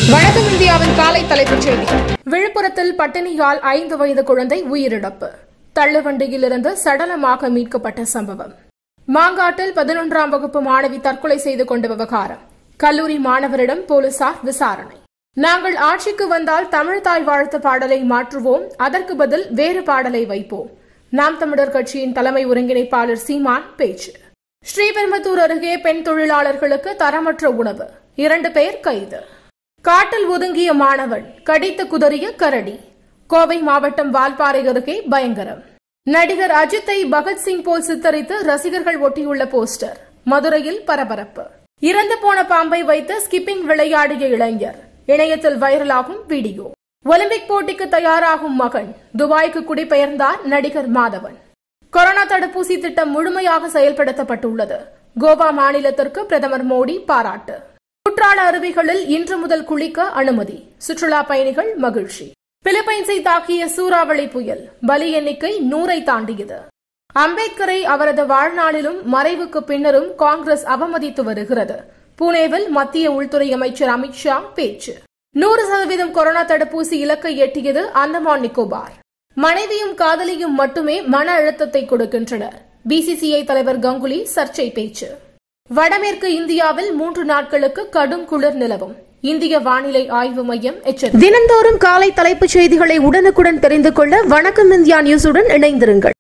வணக்கம் இந்தியாவின் காலை தலைப்புச் செய்திகள் விழுப்புரத்தில் பட்டினியால் ஐந்து வயது குழந்தை உயிரிழப்பு தள்ளுவண்டியிலிருந்து சடலமாக மீட்கப்பட்ட சம்பவம் மாங்காட்டில் பதினொன்றாம் வகுப்பு மாணவி தற்கொலை செய்து கொண்ட விவகாரம் கல்லூரி மாணவரிடம் போலீசார் விசாரணை நாங்கள் ஆட்சிக்கு வந்தால் தமிழ்தாய் வாழ்த்து பாடலை மாற்றுவோம் அதற்கு பதில் வேறு பாடலை வைப்போம் நாம் தமிழர் கட்சியின் தலைமை ஒருங்கிணைப்பாளர் சீமான் பேச்சு ஸ்ரீபெரும்புதூர் அருகே பெண் தொழிலாளர்களுக்கு தரமற்ற உணவு இரண்டு பேர் கைது காட்டில் ஒதுங்கிய மாணவன் கடித்து குதறிய கரடி கோவை மாவட்டம் வால்பாறை அருகே பயங்கரம் நடிகர் அஜித்தை பகத்சிங் போல் சித்தரித்து ரசிகர்கள் ஒட்டியுள்ள போஸ்டர் மதுரையில் பரபரப்பு இறந்து போன பாம்பை வைத்து ஸ்கிப்பிங் விளையாடிய இளைஞர் இணையத்தில் வைரலாகும் வீடியோ ஒலிம்பிக் போட்டிக்கு தயாராகும் மகன் துபாய்க்கு குடிபெயர்ந்தார் நடிகர் மாதவன் கொரோனா தடுப்பூசி திட்டம் முழுமையாக செயல்படுத்தப்பட்டுள்ளது கோவா மாநிலத்திற்கு பிரதமர் மோடி பாராட்டு குற்றால அருவிகளில் இன்று முதல் குளிக்க அனுமதி சுற்றுலா பயணிகள் மகிழ்ச்சி பிலிப்பைன்ஸை தாக்கிய சூறாவளி புயல் பலி எண்ணிக்கை நூறை தாண்டியது அம்பேத்கரை அவரது வாழ்நாளிலும் மறைவுக்கு பின்னரும் காங்கிரஸ் அவமதித்து வருகிறது புனேவில் மத்திய உள்துறை அமைச்சர் அமித்ஷா பேச்சு நூறு சதவீதம் கொரோனா தடுப்பூசி இலக்கை எட்டியது அந்தமான் நிக்கோபார் மனைவியும் காதலியும் மட்டுமே மன அழுத்தத்தை கொடுக்கின்றனர் பிசிசிஐ தலைவர் கங்குலி சர்ச்சை பேச்சு வடமேற்கு இந்தியாவில் மூன்று நாட்களுக்கு கடும் குளிர் நிலவும் இந்திய வானிலை ஆய்வு மையம் எச்சரிக்கை தினந்தோறும் காலை தலைப்புச் செய்திகளை உடனுக்குடன் தெரிந்து கொள்ள வணக்கம் இந்தியா நியூஸுடன் இணைந்திருங்கள்